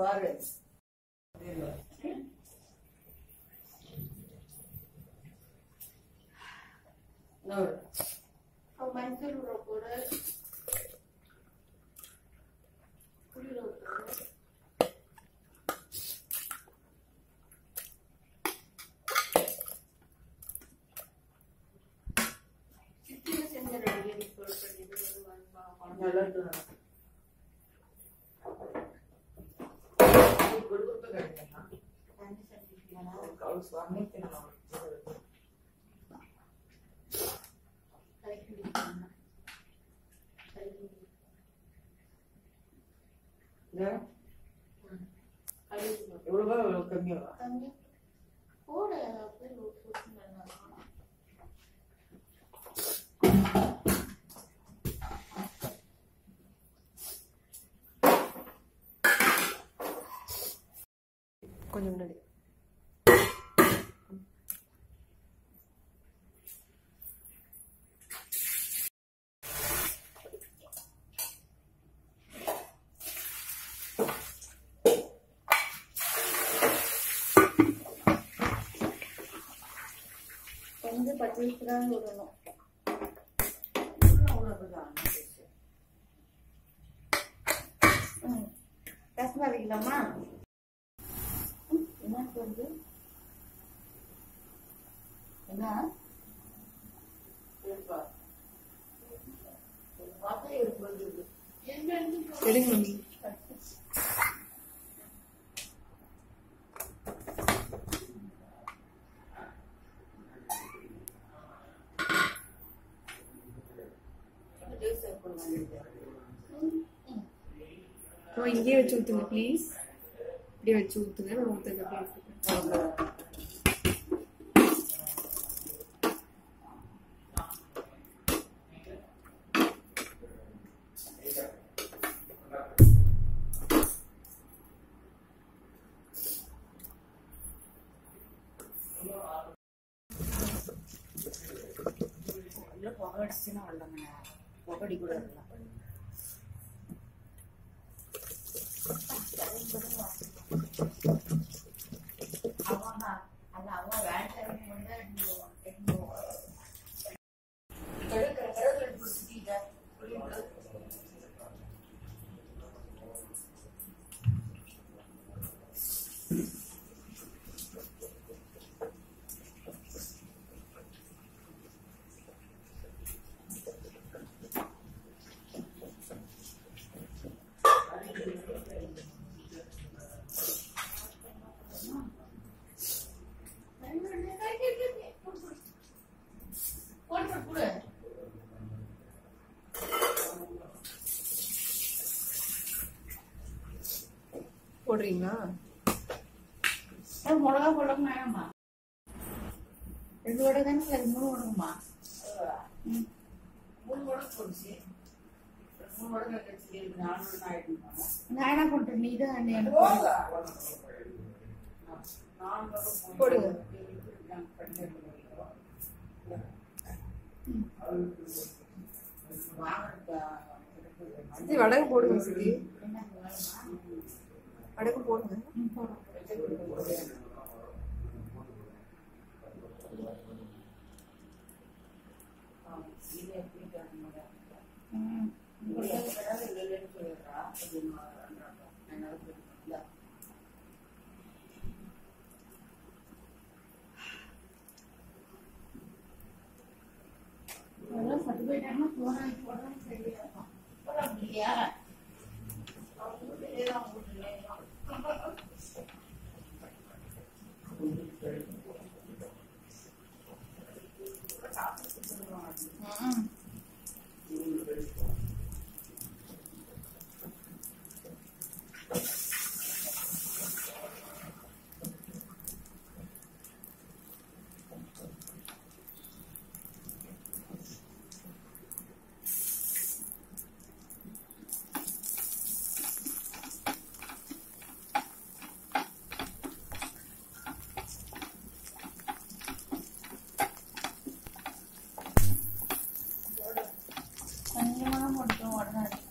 பாரு இன்னொரு மஞ்சள் ஊற போடு புளி ஊற சித்திரை செஞ்ச ரெடி போட வேண்டியது ஒரு வாங்க நல்லா இருக்கு. கொடுத்து கிடைக்கலாம் தண்ணி சட்டிக்கலாம் அவள் சுவாமி தின்னும். கை பிடிக்கணும் கை பிடி இந்த கழுவு எவ்வளவோ அவ்வளவு கம்மியாவா தண்ணி போடு அப்படியே ஊற்றி நல்லா இருக்கும் கொஞ்சம் முன்னாடி கொஞ்சம் பச்சை தான் விடணும் அவ்வளவுதான் ம் ரசமா வைக்கலாமா ம், என்ன சொல்றது என்ன இருப்பா. ஒரு பாத்திரம் இருக்கு வந்து. எடுங்க மம்மி. ஜூஸ் எடுத்து வாங்கிட்டு. அம்மா, இங்கேயே வச்சு ஊத்துங்க ப்ளீஸ் இப்படியே வச்சு ஊத்துங்க நான் ஊத்துங்க அப்படியே எடுத்துக்கிறேன் அவ்வளவுதான். உள்ள புகை அடிச்சுன்னா அவ்வளவுதாங்க. புகை கூட இருக்கலாம் அவன் அது அவன் வேண்டாம் கடுக்கிற கருவேப்பிலை எடுத்து சுத்திட்ட. புரியுது? போட்டு கொடு போடுறீங்களா ஏன் மிளகா போடணும் வேணாமா ரெண்டு வடை தானே சரி மூணு வடங்குமா ம் மூணு உடம்பு போடுச்சு மூணு உடம்பு கட்சி இருக்கு நாலு உடம்பு ஆயிடுமா நான் என்ன பண்றேன் நீ தான் என்ன போங்க நாலு உடம்பு போடுங்க. சித்தி வடகு போடுங்க சித்தி வடகு போடுங்க ம் அதெல்லாம் சத்து போயிட்டாங்கன்னா போனா போடுறது சரியா இருக்கும் போட முடியா ம் கொஞ்சமாக மட்டும் உடனே